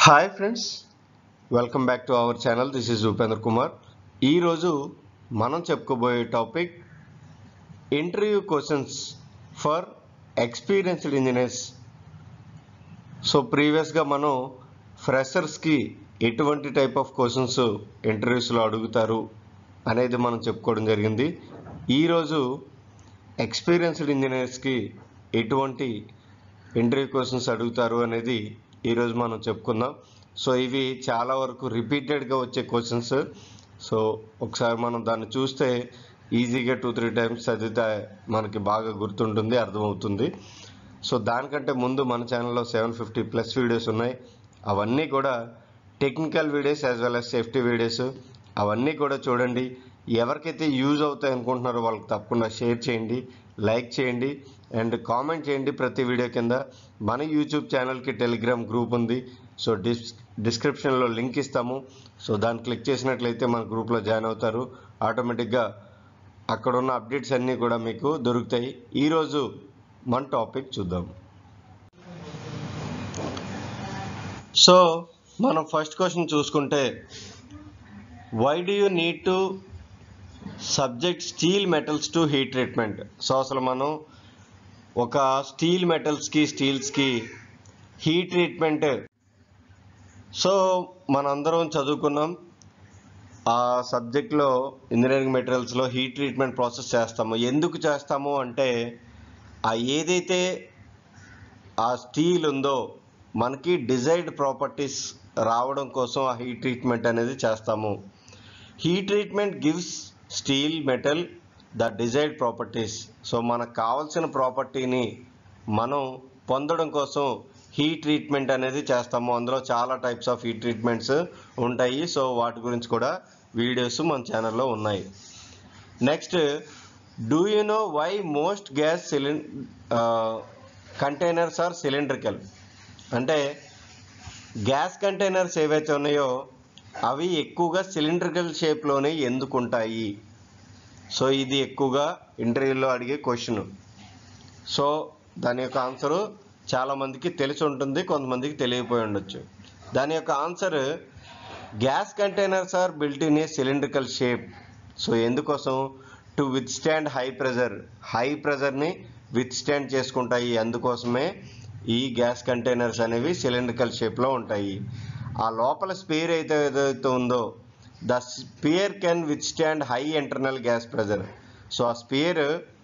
hi friends welcome back to our channel this is Upendra Kumar ఈరోజు మనం చెప్పుకోబోయే topic interview questions for experienced engineers so ప్రీవియస్గా మనం ఫ్రెషర్స్కి ఎటువంటి టైప్ ఆఫ్ క్వశ్చన్స్ ఇంటర్వ్యూస్లో అడుగుతారు అనేది మనం చెప్పుకోవడం జరిగింది ఈరోజు ఎక్స్పీరియన్స్డ్ ఇంజనీర్స్కి ఎటువంటి ఇంటర్వ్యూ క్వశ్చన్స్ అడుగుతారు అనేది ఈరోజు మనం చెప్పుకుందాం సో ఇవి చాలా వరకు రిపీటెడ్గా వచ్చే క్వశ్చన్స్ సో ఒకసారి మనం దాన్ని చూస్తే ఈజీగా టూ త్రీ టైమ్స్ చదివితే మనకి బాగా గుర్తుంటుంది అర్థమవుతుంది సో దానికంటే ముందు మన ఛానల్లో సెవెన్ ఫిఫ్టీ ప్లస్ వీడియోస్ ఉన్నాయి అవన్నీ కూడా technical videos as well as safety videos అవన్నీ కూడా చూడండి ఎవరికైతే యూజ్ అవుతాయి అనుకుంటున్నారో వాళ్ళకి తప్పకుండా షేర్ చేయండి లైక్ చేయండి అండ్ కామెంట్ చేయండి ప్రతి వీడియో కింద మన యూట్యూబ్ ఛానల్కి టెలిగ్రామ్ గ్రూప్ ఉంది సో డిస్ డిస్క్రిప్షన్లో లింక్ ఇస్తాము సో దాన్ని క్లిక్ చేసినట్లయితే మన గ్రూప్లో జాయిన్ అవుతారు ఆటోమేటిక్గా అక్కడ ఉన్న అప్డేట్స్ అన్నీ కూడా మీకు దొరుకుతాయి ఈరోజు మన టాపిక్ చూద్దాం సో మనం ఫస్ట్ క్వశ్చన్ చూసుకుంటే why do you need to subject steel metals to heat treatment so అసలు మనం ఒక స్టీల్ మెటల్స్కి స్టీల్స్కి హీట్ ట్రీట్మెంట్ సో మనందరం చదువుకున్నాం ఆ సబ్జెక్ట్లో ఇంజనీరింగ్ మెటీరియల్స్లో హీట్ ట్రీట్మెంట్ ప్రాసెస్ చేస్తాము ఎందుకు చేస్తాము అంటే ఆ ఏదైతే ఆ స్టీల్ ఉందో మనకి డిజైర్డ్ ప్రాపర్టీస్ రావడం కోసం ఆ హీట్ ట్రీట్మెంట్ అనేది చేస్తాము heat treatment gives steel metal the desired properties so మనకు కావాల్సిన ప్రాపర్టీని మనం పొందడం కోసం హీట్ ట్రీట్మెంట్ అనేది చేస్తాము అందులో చాలా టైప్స్ ఆఫ్ హీట్ ట్రీట్మెంట్స్ ఉంటాయి సో వాటి గురించి కూడా వీడియోస్ మన ఛానల్లో ఉన్నాయి next do you know why most gas cylind containers are cylindrical అంటే గ్యాస్ కంటైనర్స్ ఏవైతే ఉన్నాయో అవి ఎక్కువగా సిలిండ్రికల్ షేప్లోనే ఎందుకు ఉంటాయి సో ఇది ఎక్కువగా ఇంటర్వ్యూలో అడిగే క్వశ్చన్ సో దాని యొక్క ఆన్సరు చాలామందికి తెలిసి ఉంటుంది కొంతమందికి తెలియపోయి ఉండొచ్చు దాని యొక్క answer gas containers are built in a cylindrical shape so ఎందుకోసం to withstand high pressure high ప్రెజర్ని విత్ స్టాండ్ చేసుకుంటాయి అందుకోసమే ఈ గ్యాస్ కంటైనర్స్ అనేవి సిలిండ్రికల్ షేప్లో ఉంటాయి ఆ లోపల స్పేర్ అయితే ఏదైతే ఉందో the sphere can withstand high internal gas pressure so ఆ స్పియర్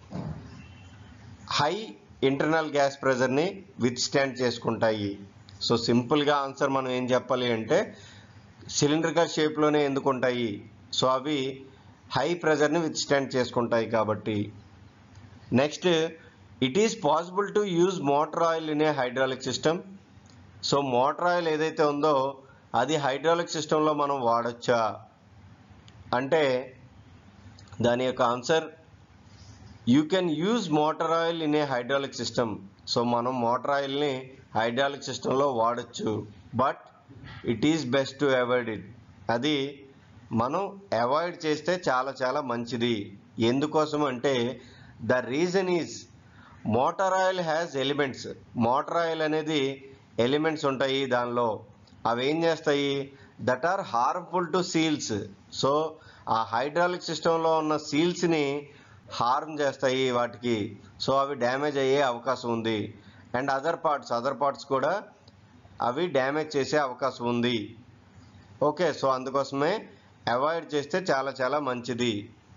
హై ఇంటర్నల్ గ్యాస్ ప్రెజర్ని విత్ స్టాండ్ చేసుకుంటాయి సో సింపుల్గా ఆన్సర్ మనం ఏం చెప్పాలి అంటే సిలిండ్రికల్ షేప్లోనే ఎందుకు ఉంటాయి సో అవి హై ప్రెజర్ని విత్ స్టాండ్ చేసుకుంటాయి కాబట్టి next it is possible to use motor oil in a hydraulic system so motor oil ఏదైతే ఉందో అది హైడ్రాలిక్ సిస్టంలో మనం వాడచ్చా అంటే దాని యొక్క answer you can use motor oil in a hydraulic system so మనం మోటార్ ఆయిల్ని హైడ్రాలిక్ సిస్టంలో వాడచ్చు but it is best to avoid it అది మనం అవాయిడ్ చేస్తే చాలా చాలా మంచిది ఎందుకోసం అంటే the reason is motor oil has elements motor oil అనేది ఎలిమెంట్స్ ఉంటాయి దానిలో అవి ఏం చేస్తాయి that are harmful to seals so ఆ హైడ్రాలిక్ సిస్టంలో ఉన్న సీల్స్ని హార్మ్ చేస్తాయి వాటికి సో అవి డ్యామేజ్ అయ్యే అవకాశం ఉంది and other parts other parts కూడా అవి డ్యామేజ్ చేసే అవకాశం ఉంది ఓకే సో అందుకోసమే అవాయిడ్ చేస్తే చాలా చాలా మంచిది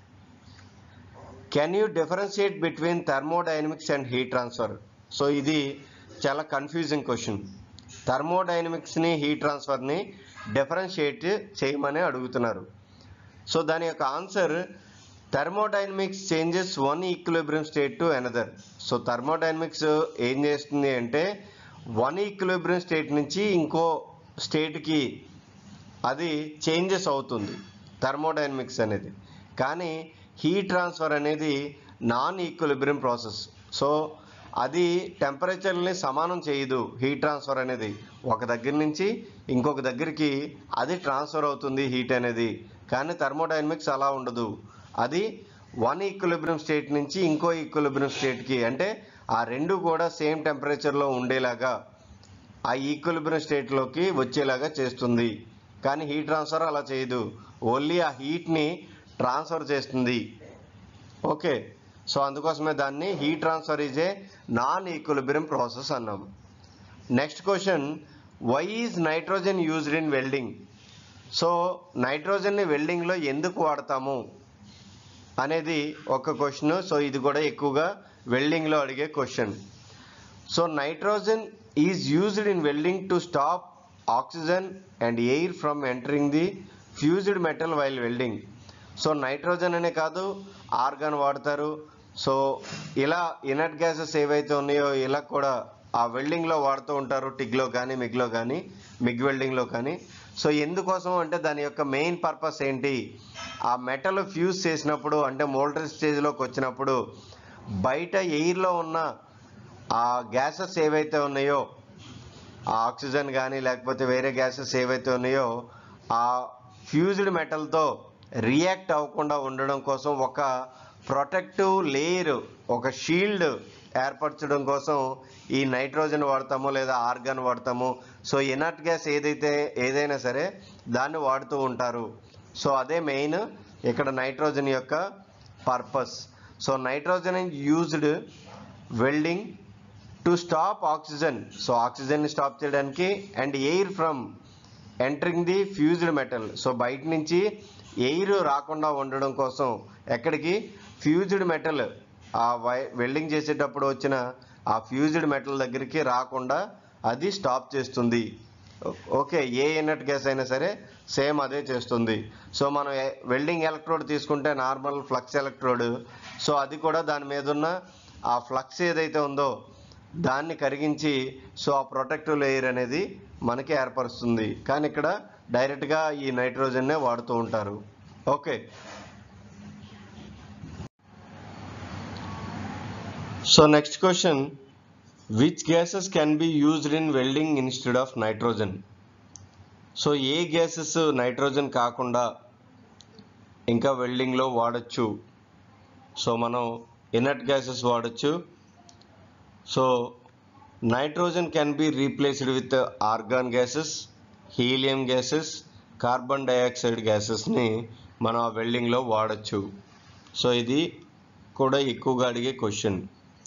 can you differentiate between thermodynamics and heat transfer so ఇది చాలా కన్ఫ్యూజింగ్ క్వశ్చన్ థర్మోడైనమిక్స్ని హీట్ ట్రాన్స్ఫర్ని డిఫరెన్షియేట్ చేయమని అడుగుతున్నారు సో దాని యొక్క answer thermodynamics changes one equilibrium state to another so thermodynamics ఏం చేస్తుంది అంటే వన్ ఈక్విలిబ్రియం స్టేట్ నుంచి ఇంకో స్టేట్కి అది చేంజెస్ అవుతుంది థర్మోడైనమిక్స్ అనేది కానీ హీట్ ట్రాన్స్ఫర్ అనేది నాన్ ఈక్విలిబ్రియం ప్రాసెస్ సో అది టెంపరేచర్ని సమానం చేయదు హీట్ ట్రాన్స్ఫర్ అనేది ఒక దగ్గర నుంచి ఇంకొక దగ్గరికి అది ట్రాన్స్ఫర్ అవుతుంది హీట్ అనేది కానీ థర్మోడైనమిక్స్ అలా ఉండదు అది వన్ ఈక్విలిబ్రియం స్టేట్ నుంచి ఇంకో ఈక్విలిబ్రియం స్టేట్కి అంటే ఆ రెండు కూడా సేమ్ టెంపరేచర్లో ఉండేలాగా ఆ ఈక్విలిబ్రియం స్టేట్లోకి వచ్చేలాగా చేస్తుంది కానీ హీట్ ట్రాన్స్ఫర్ అలా చేయదు ఓన్లీ ఆ హీట్ని ట్రాన్స్ఫర్ చేస్తుంది ఓకే సో అందుకోసమే దాన్ని heat transfer is a non equilibrium process అన్నాం next question why is nitrogen used in welding so నైట్రోజన్ని వెల్డింగ్లో ఎందుకు వాడతాము అనేది ఒక క్వశ్చన్ సో ఇది కూడా ఎక్కువగా వెల్డింగ్లో అడిగే question so nitrogen is used in welding to stop oxygen and air from entering the fused metal while welding so nitrogen అనే కాదు ఆర్గాన్ వాడతారు సో ఇలా ఇనర్ట్ గ్యాసెస్ ఏవైతే ఉన్నాయో ఇలా కూడా ఆ వెల్డింగ్లో వాడుతూ ఉంటారు టిగ్లో కానీ మిగ్లో కానీ మిగ్ వెల్డింగ్లో కానీ సో ఎందుకోసం అంటే దాని యొక్క మెయిన్ పర్పస్ ఏంటి ఆ మెటల్ ఫ్యూజ్ చేసినప్పుడు అంటే మోల్డర్ స్టేజ్లోకి వచ్చినప్పుడు బయట ఎయిర్లో ఉన్న ఆ గ్యాసెస్ ఏవైతే ఉన్నాయో ఆ ఆక్సిజన్ కానీ లేకపోతే వేరే గ్యాసెస్ ఏవైతే ఉన్నాయో ఆ ఫ్యూజ్డ్ మెటల్తో రియాక్ట్ అవ్వకుండా ఉండడం కోసం ఒక ప్రొటెక్టివ్ లేయర్ ఒక షీల్డ్ ఏర్పరచడం కోసం ఈ నైట్రోజన్ వాడతాము లేదా ఆర్గాన్ వాడతాము సో ఇనర్ట్ గ్యాస్ ఏదైతే ఏదైనా సరే దాన్ని వాడుతూ ఉంటారు సో అదే మెయిన్ ఇక్కడ నైట్రోజన్ యొక్క purpose so nitrogen used welding to stop oxygen so ఆక్సిజన్ని స్టాప్ చేయడానికి and air from entering the fused metal so బయట నుంచి ఎయిర్ రాకుండా ఉండడం కోసం ఎక్కడికి ఫ్యూజ్డ్ మెటల్ ఆ వై వెల్డింగ్ చేసేటప్పుడు వచ్చిన ఆ ఫ్యూజ్డ్ మెటల్ దగ్గరికి రాకుండా అది స్టాప్ చేస్తుంది ఓకే ఏ ఇనట్ గ్యాస్ అయినా సరే సేమ్ అదే చేస్తుంది సో మనం వెల్డింగ్ ఎలక్ట్రోడ్ తీసుకుంటే నార్మల్ ఫ్లక్స్ ఎలక్ట్రోడ్ సో అది కూడా దాని మీద ఉన్న ఆ ఫ్లక్స్ ఏదైతే ఉందో దాన్ని కరిగించి సో ఆ ప్రొటెక్టివ్ లేయర్ అనేది మనకి ఏర్పరుస్తుంది కానీ ఇక్కడ డైరెక్ట్గా ఈ నైట్రోజన్నే వాడుతూ ఉంటారు okay so next question which gases can be used in welding instead of nitrogen so ఏ గ్యాసెస్ నైట్రోజన్ కాకుండా ఇంకా వెల్డింగ్లో వాడచ్చు సో మనం ఇనర్ట్ గ్యాసెస్ వాడచ్చు so nitrogen can be replaced with argon gases helium gases carbon dioxide గ్యాసెస్ని మనం ఆ వెల్డింగ్లో వాడచ్చు సో ఇది కూడా ఎక్కువగా అడిగే question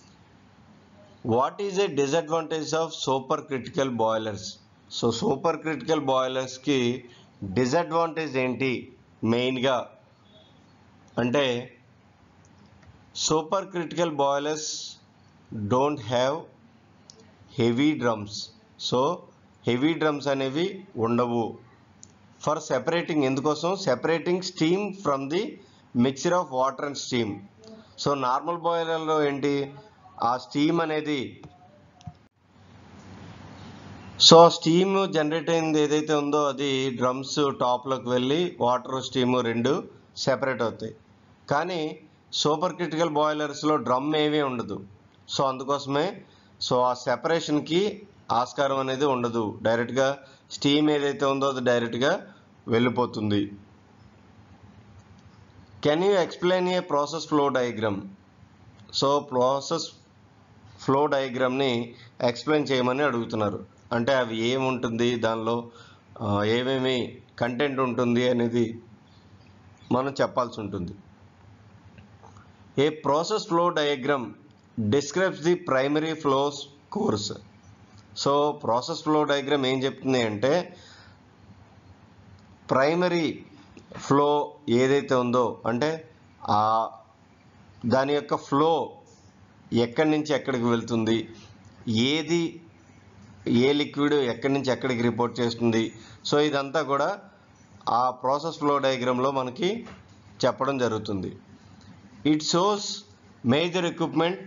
what is a disadvantage of super critical boilers so super critical బాయిలర్స్కి డిసడ్వాంటేజ్ ఏంటి మెయిన్గా అంటే super critical boilers don't have heavy drums so heavy drums అనేవి ఉండవు ఫర్ సెపరేటింగ్ ఎందుకోసం separating steam from the mixture of water and steam so normal బాయిలర్లో ఏంటి ఆ స్టీమ్ అనేది సో స్టీమ్ జనరేట్ అయింది ఏదైతే ఉందో అది డ్రమ్స్ టాప్లోకి వెళ్ళి వాటర్ స్టీమ్ రెండు సెపరేట్ అవుతాయి కానీ సూపర్ క్రిటికల్ బాయిలర్స్లో డ్రమ్ ఏమీ ఉండదు సో అందుకోసమే సో ఆ సెపరేషన్కి ఆస్కారం అనేది ఉండదు డైరెక్ట్గా స్టీమ్ ఏదైతే ఉందో అది డైరెక్ట్గా వెళ్ళిపోతుంది can you explain a process flow diagram so process flow డయాగ్రామ్ని ఎక్స్ప్లెయిన్ చేయమని అడుగుతున్నారు అంటే అవి ఏముంటుంది దానిలో ఆ, ఏమేమి కంటెంట్ ఉంటుంది అనేది మనం చెప్పాల్సి ఉంటుంది a process flow diagram describes the primary flows course so process flow diagram ఏం చెప్తుంది అంటే ప్రైమరీ ఫ్లో ఏదైతే ఉందో అంటే ఆ దాని యొక్క ఫ్లో ఎక్కడి నుంచి ఎక్కడికి వెళ్తుంది ఏది ఏ లిక్విడ్ ఎక్కడి నుంచి ఎక్కడికి రిపోర్ట్ చేస్తుంది సో ఇదంతా కూడా ఆ ప్రాసెస్ ఫ్లో డయాగ్రామ్లో మనకి చెప్పడం జరుగుతుంది it shows major equipment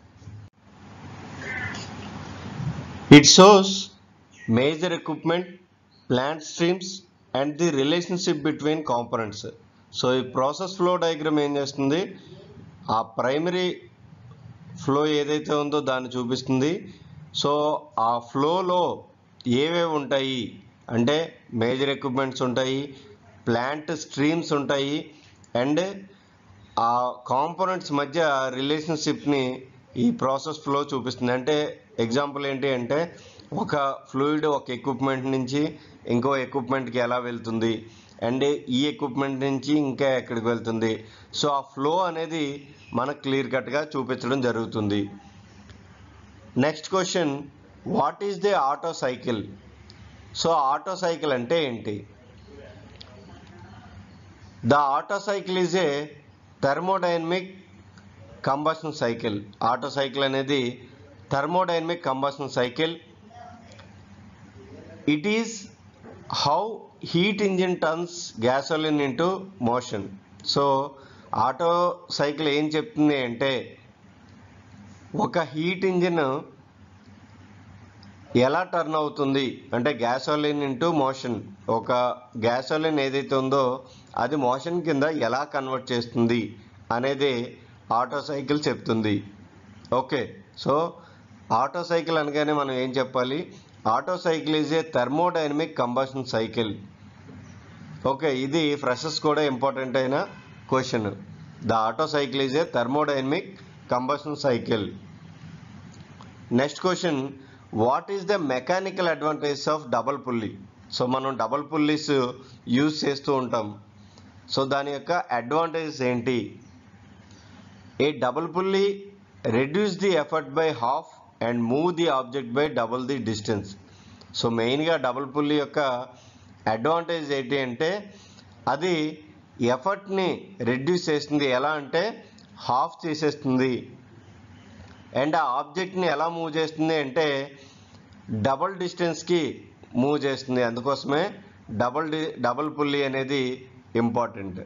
it shows major equipment plant streams and the relationship between components so ఈ ప్రాసెస్ ఫ్లో డయాగ్రామ్ ఏం చేస్తుంది ఆ ప్రైమరీ ఫ్లో ఏదైతే ఉందో దాన్ని చూపిస్తుంది సో ఆ ఫ్లోలో ఏవేవి ఉంటాయి అంటే మేజర్ ఎక్విప్మెంట్స్ ఉంటాయి ప్లాంట్ స్ట్రీమ్స్ ఉంటాయి అండ్ ఆ కాంపోనెంట్స్ మధ్య రిలేషన్షిప్ని ఈ ప్రాసెస్ ఫ్లో చూపిస్తుంది అంటే ఎగ్జాంపుల్ ఏంటి అంటే ఒక ఫ్లూయిడ్ ఒక ఎక్విప్మెంట్ నుంచి ఇంకో ఎక్విప్మెంట్కి ఎలా వెళ్తుంది అండ్ ఈ ఎక్విప్మెంట్ నుంచి ఇంకా ఎక్కడికి వెళ్తుంది సో ఆ ఫ్లో అనేది మనకు క్లియర్ కట్గా చూపించడం జరుగుతుంది next question what is the auto cycle so auto cycle అంటే ఏంటి the auto cycle is a thermodynamic combustion cycle auto cycle అనేది thermodynamic combustion cycle it is how heat engine turns gasoline into motion so auto cycle ఏం చెప్తుంది అంటే ఒక heat engine ఎలా turn అవుతుంది అంటే గ్యాసోలిన్ ఇంటూ మోషన్ ఒక gasoline ఏదైతే ఉందో అది మోషన్ కింద ఎలా కన్వర్ట్ చేస్తుంది అనేది ఆటో సైకిల్ చెప్తుంది ఓకే సో ఆటో సైకిల్ అనగానే మనం ఏం చెప్పాలి auto cycle is a thermodynamic combustion cycle okay ఇది ఫ్రెషర్స్ కూడా ఇంపార్టెంట్ అయిన question the auto cycle is a thermodynamic combustion cycle next question what is the mechanical advantage of double pulley so మనం double pulleys use చేస్తూ ఉంటాం so దాని యొక్క advantages ఏంటి a double pulley reduce the effort by half and move the object by double the distance so మెయిన్గా double pulley యొక్క advantage ఏంటి అంటే అది ఎఫర్ట్ని రెడ్యూస్ చేస్తుంది ఎలా అంటే హాఫ్ చేసేస్తుంది అండ్ ఆ ఆబ్జెక్ట్ని ఎలా మూవ్ చేస్తుంది అంటే డబల్ డిస్టెన్స్కి మూవ్ చేస్తుంది అందుకోసమే డబల్ డి డబల్ పుల్లీ అనేది important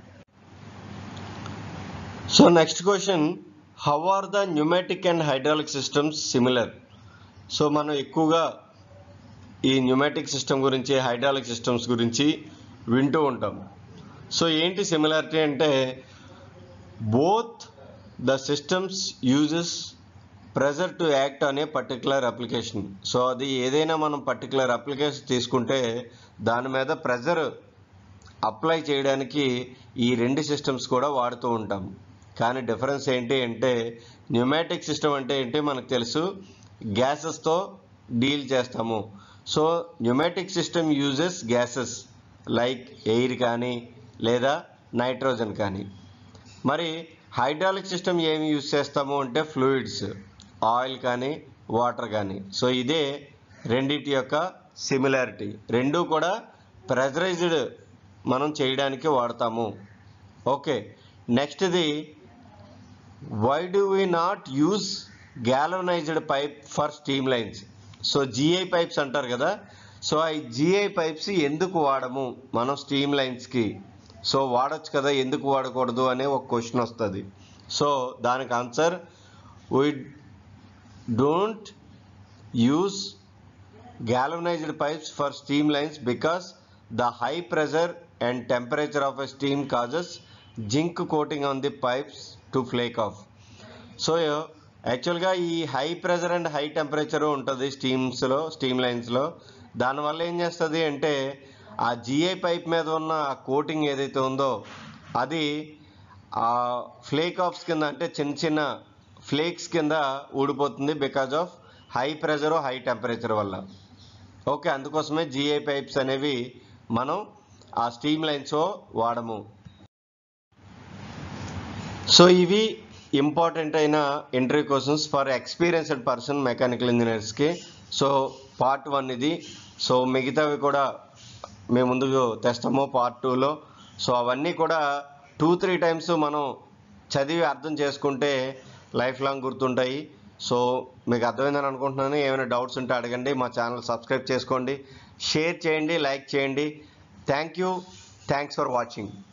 so next question how are the pneumatic and hydraulic systems similar so మనం ఎక్కువగా ఈ న్యూమాటిక్ సిస్టమ్ గురించి హైడ్రాలిక్ సిస్టమ్స్ గురించి వింటూ ఉంటాం సో ఏంటి సిమిలారిటీ అంటే both the systems uses pressure to act అనే పర్టికులర్ అప్లికేషన్ సో అది ఏదైనా మనం పర్టికులర్ అప్లికేషన్ తీసుకుంటే దాని మీద ప్రెజర్ అప్లై చేయడానికి ఈ రెండు సిస్టమ్స్ కూడా వాడుతూ ఉంటాం కానీ డిఫరెన్స్ ఏంటి అంటే న్యూమాటిక్ సిస్టమ్ అంటే ఏంటి మనకు తెలుసు గ్యాసెస్తో డీల్ చేస్తాము so pneumatic system uses gases like air కానీ లేదా నైట్రోజన్ కానీ మరి హైడ్రాలిక్ సిస్టమ్ ఏమి యూజ్ చేస్తాము అంటే ఫ్లూయిడ్స్ ఆయిల్ కానీ వాటర్ కానీ సో ఇదే రెండిటి యొక్క సిమిలారిటీ రెండు కూడా ప్రెజరైజ్డ్ మనం చేయడానికి వాడతాము ఓకే నెక్స్ట్ది why do we not use galvanized pipe for steam lines so GI pipes అంటారు కదా సో ఈ జిఐ పైప్స్ ఎందుకు వాడము మనం స్టీమ్ లైన్స్కి సో వాడచ్చు కదా ఎందుకు వాడకూడదు అనే ఒక క్వశ్చన్ వస్తుంది సో దానికి answer we don't use galvanized pipes for steam lines because the high pressure and temperature of a steam causes zinc coating on the pipes to flake off so యాక్చువల్గా ఈ high pressure and high temperature ఉంటుంది స్టీమ్స్లో steam లైన్స్లో దానివల్ల ఏం చేస్తుంది అంటే ఆ జిఐ పైప్ మీద ఉన్న ఆ కోటింగ్ ఏదైతే ఉందో అది ఆ ఫ్లేక్ ఆఫ్స్ కింద అంటే చిన్న చిన్న ఫ్లేక్స్ కింద ఊడిపోతుంది because of high pressure high temperature వల్ల ఓకే అందుకోసమే జిఐ పైప్స్ అనేవి మనం ఆ స్టీమ్ లైన్స్ వాడము సో ఇవి ఇంపార్టెంట్ అయిన interview questions for experienced person mechanical ఇంజనీర్స్కి సో పార్ట్ వన్ ఇది సో మిగతావి కూడా మేము ముందుకు తెస్తాము పార్ట్ టూలో సో అవన్నీ కూడా టూ త్రీ టైమ్స్ మనం చదివి అర్థం చేసుకుంటే లైఫ్ లాంగ్ గుర్తుంటాయి సో మీకు అర్థమైందని అనుకుంటున్నాను ఏమైనా డౌట్స్ ఉంటే అడగండి మా ఛానల్ సబ్స్క్రైబ్ చేసుకోండి షేర్ చేయండి లైక్ చేయండి thank you thanks for watching